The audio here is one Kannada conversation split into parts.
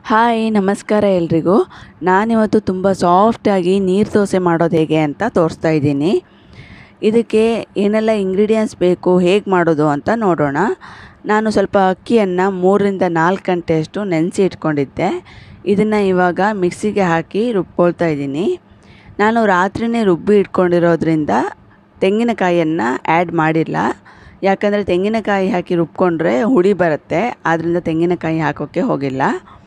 ಹಾಯ್ ನಮಸ್ಕಾರ ಎಲ್ರಿಗೂ ನಾನಿವತ್ತು ತುಂಬ ಸಾಫ್ಟಾಗಿ ನೀರು ದೋಸೆ ಮಾಡೋದು ಹೇಗೆ ಅಂತ ತೋರಿಸ್ತಾ ಇದ್ದೀನಿ ಇದಕ್ಕೆ ಏನೆಲ್ಲ ಇಂಗ್ರೀಡಿಯೆಂಟ್ಸ್ ಬೇಕು ಹೇಗೆ ಮಾಡೋದು ಅಂತ ನೋಡೋಣ ನಾನು ಸ್ವಲ್ಪ ಅಕ್ಕಿಯನ್ನು ಮೂರರಿಂದ ನಾಲ್ಕು ಗಂಟೆಯಷ್ಟು ನೆನೆಸಿ ಇಟ್ಕೊಂಡಿದ್ದೆ ಇದನ್ನು ಇವಾಗ ಮಿಕ್ಸಿಗೆ ಹಾಕಿ ರುಬ್ಕೊಳ್ತಾ ಇದ್ದೀನಿ ನಾನು ರಾತ್ರಿಯೇ ರುಬ್ಬಿ ಇಟ್ಕೊಂಡಿರೋದ್ರಿಂದ ತೆಂಗಿನಕಾಯಿಯನ್ನು ಆ್ಯಡ್ ಮಾಡಿಲ್ಲ ಯಾಕಂದರೆ ತೆಂಗಿನಕಾಯಿ ಹಾಕಿ ರುಬ್ಕೊಂಡ್ರೆ ಹುಳಿ ಬರುತ್ತೆ ಆದ್ದರಿಂದ ತೆಂಗಿನಕಾಯಿ ಹಾಕೋಕ್ಕೆ ಹೋಗಿಲ್ಲ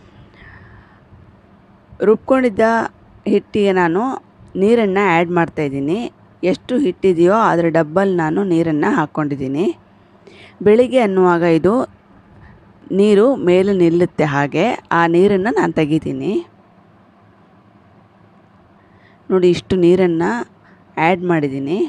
ರುಬ್ಕೊಂಡಿದ್ದ ಹಿಟ್ಟಿಗೆ ನಾನು ನೀರನ್ನು ಆ್ಯಡ್ ಮಾಡ್ತಾಯಿದ್ದೀನಿ ಎಷ್ಟು ಹಿಟ್ಟಿದೆಯೋ ಅದರ ಡಬ್ಬಲ್ ನಾನು ನೀರನ್ನು ಹಾಕ್ಕೊಂಡಿದ್ದೀನಿ ಬೆಳಿಗ್ಗೆ ಅನ್ನುವಾಗ ಇದು ನೀರು ಮೇಲೆ ನಿಲ್ಲುತ್ತೆ ಹಾಗೆ ಆ ನೀರನ್ನು ನಾನು ತೆಗಿತೀನಿ ನೋಡಿ ಇಷ್ಟು ನೀರನ್ನು ಆ್ಯಡ್ ಮಾಡಿದ್ದೀನಿ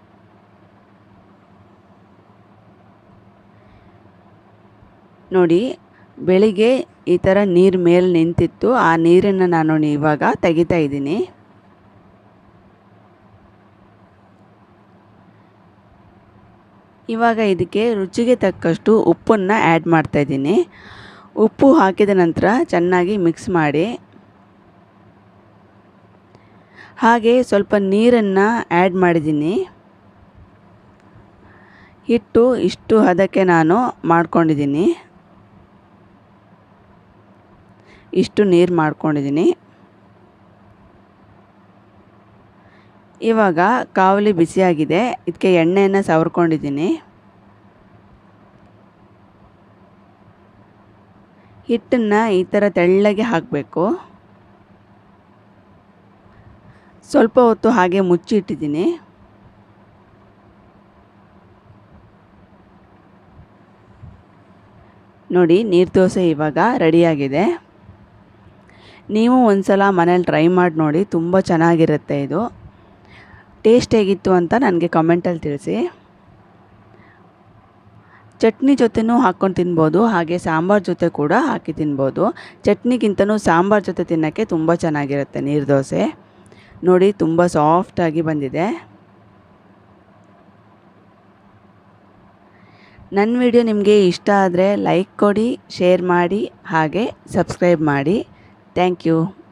ನೋಡಿ ಬೆಳಿಗ್ಗೆ ಈ ಥರ ನೀರು ಮೇಲೆ ನಿಂತಿತ್ತು ಆ ನೀರನ್ನು ನಾನು ಇವಾಗ ತೆಗಿತಾ ಇದ್ದೀನಿ ಇವಾಗ ಇದಕ್ಕೆ ರುಚಿಗೆ ತಕ್ಕಷ್ಟು ಉಪ್ಪನ್ನು ಆ್ಯಡ್ ಮಾಡ್ತಾಯಿದ್ದೀನಿ ಉಪ್ಪು ಹಾಕಿದ ನಂತರ ಚೆನ್ನಾಗಿ ಮಿಕ್ಸ್ ಮಾಡಿ ಹಾಗೆ ಸ್ವಲ್ಪ ನೀರನ್ನು ಆ್ಯಡ್ ಮಾಡಿದ್ದೀನಿ ಹಿಟ್ಟು ಇಷ್ಟು ಹದಕ್ಕೆ ನಾನು ಮಾಡ್ಕೊಂಡಿದ್ದೀನಿ ಇಷ್ಟು ನೀರು ಮಾಡ್ಕೊಂಡಿದ್ದೀನಿ ಇವಾಗ ಕಾವಲಿ ಬಿಸಿಯಾಗಿದೆ ಇದಕ್ಕೆ ಎಣ್ಣೆಯನ್ನು ಸವರ್ಕೊಂಡಿದ್ದೀನಿ ಹಿಟ್ಟನ್ನು ಈ ಥರ ತೆಳ್ಳಗೆ ಹಾಕಬೇಕು ಸ್ವಲ್ಪ ಹೊತ್ತು ಹಾಗೆ ಮುಚ್ಚಿ ಇಟ್ಟಿದ್ದೀನಿ ನೋಡಿ ನೀರು ದೋಸೆ ಇವಾಗ ರೆಡಿಯಾಗಿದೆ ನೀವು ಒಂದು ಸಲ ಮನೇಲಿ ಟ್ರೈ ಮಾಡಿ ನೋಡಿ ತುಂಬ ಚೆನ್ನಾಗಿರುತ್ತೆ ಇದು ಟೇಸ್ಟ್ ಹೇಗಿತ್ತು ಅಂತ ನನಗೆ ಕಮೆಂಟಲ್ಲಿ ತಿಳಿಸಿ ಚಟ್ನಿ ಜೊತೆನೂ ಹಾಕ್ಕೊಂಡು ತಿನ್ಬೋದು ಹಾಗೆ ಸಾಂಬಾರು ಜೊತೆ ಕೂಡ ಹಾಕಿ ತಿನ್ಬೋದು ಚಟ್ನಿಗಿಂತನೂ ಸಾಂಬಾರು ಜೊತೆ ತಿನ್ನೋಕ್ಕೆ ತುಂಬ ಚೆನ್ನಾಗಿರುತ್ತೆ ನೀರು ದೋಸೆ ನೋಡಿ ತುಂಬ ಸಾಫ್ಟಾಗಿ ಬಂದಿದೆ ನನ್ನ ವಿಡಿಯೋ ನಿಮಗೆ ಇಷ್ಟ ಆದರೆ ಲೈಕ್ ಕೊಡಿ ಶೇರ್ ಮಾಡಿ ಹಾಗೆ ಸಬ್ಸ್ಕ್ರೈಬ್ ಮಾಡಿ ಥ್ಯಾಂಕ್ ಯು